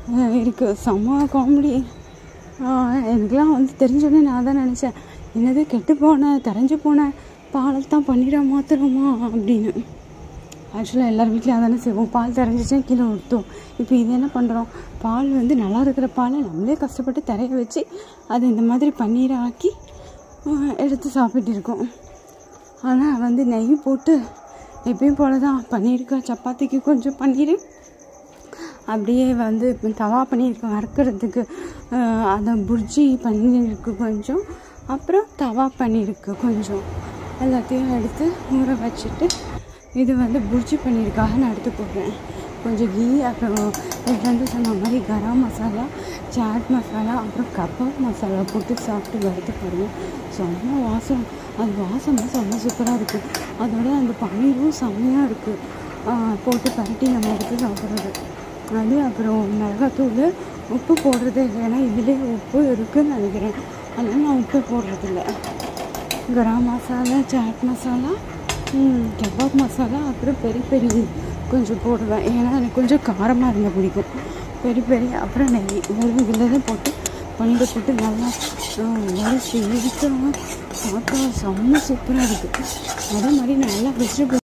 இருக்குது செம்ம காமெடி எனக்குலாம் வந்து தெரிஞ்சோடனே நான் தான் நினச்சேன் என்னது கெட்டு போன தெரிஞ்சு போன பாலை தான் பன்னீரா மாற்றுறோமா அப்படின்னு ஆக்சுவலாக எல்லார் வீட்லையும் அதானே செய்வோம் பால் தெரிஞ்சிச்சா கீழே ஊற்றுவோம் இப்போ இது என்ன பண்ணுறோம் பால் வந்து நல்லா இருக்கிற பாலை நம்மளே கஷ்டப்பட்டு தரைய வச்சு அது இந்த மாதிரி பன்னீரை ஆக்கி ஆஹ், எடுத்து சாப்பிட்டு இருக்கோம் ஆனால் வந்து நெய் போட்டு எப்பயும் போல தான் பன்னீருக்கு சப்பாத்திக்கு கொஞ்சம் பன்னீர் அப்படியே வந்து இப்ப தவா பன்னீருக்கு வறுக்கிறதுக்கு ஆஹ், அந்த புர்ஜி பன்னீருக்கு கொஞ்சம் அப்புறம் தவா பன்னீருக்கு கொஞ்சம் எல்லாத்தையும் எடுத்து ஊற வச்சுட்டு இது வந்து புர்ஜி பன்னீருக்காக நான் எடுத்து போடுறேன் கொஞ்சம் கீ அப்புறம் என் ஃப்ரெண்டு சொன்ன மாதிரி கரம் மசாலா சாட் மசாலா அப்புறம் கபாப் மசாலா போட்டு சாப்பிட்டு வறுத்து பாருங்க செம்ம வாசம் அது வாசமும் செம்ம சூப்பராக இருக்குது அதோட அந்த பன்னீரும் செம்மையாக இருக்குது போட்டு பரட்டி நம்ம எடுத்து சாப்பிட்றது அது அப்புறம் மிளகாத்தூள் உப்பு போடுறது இல்லை ஏன்னா இதுலேயே உப்பு இருக்குன்னு நினைக்கிறேன் அதனால நான் உப்பு போடுறதில்ல கரம் மசாலா சாட் மசாலா ம், கபாப் மசாலா அப்புறம் பெரி பெரி கொஞ்சம் போடுவேன் ஏன்னா எனக்கு கொஞ்சம் காரமாக இருந்தால் பிடிக்கும் பெரி பெரி அப்புறம் நெய் வெறும் இதில் தான் போட்டு பன்னீரை போட்டு நல்லா வரிசை இழுத்து பார்த்தா செம்ம சூப்பராக இருக்குது அதே மாதிரி நல்லா வெஜிடபிள்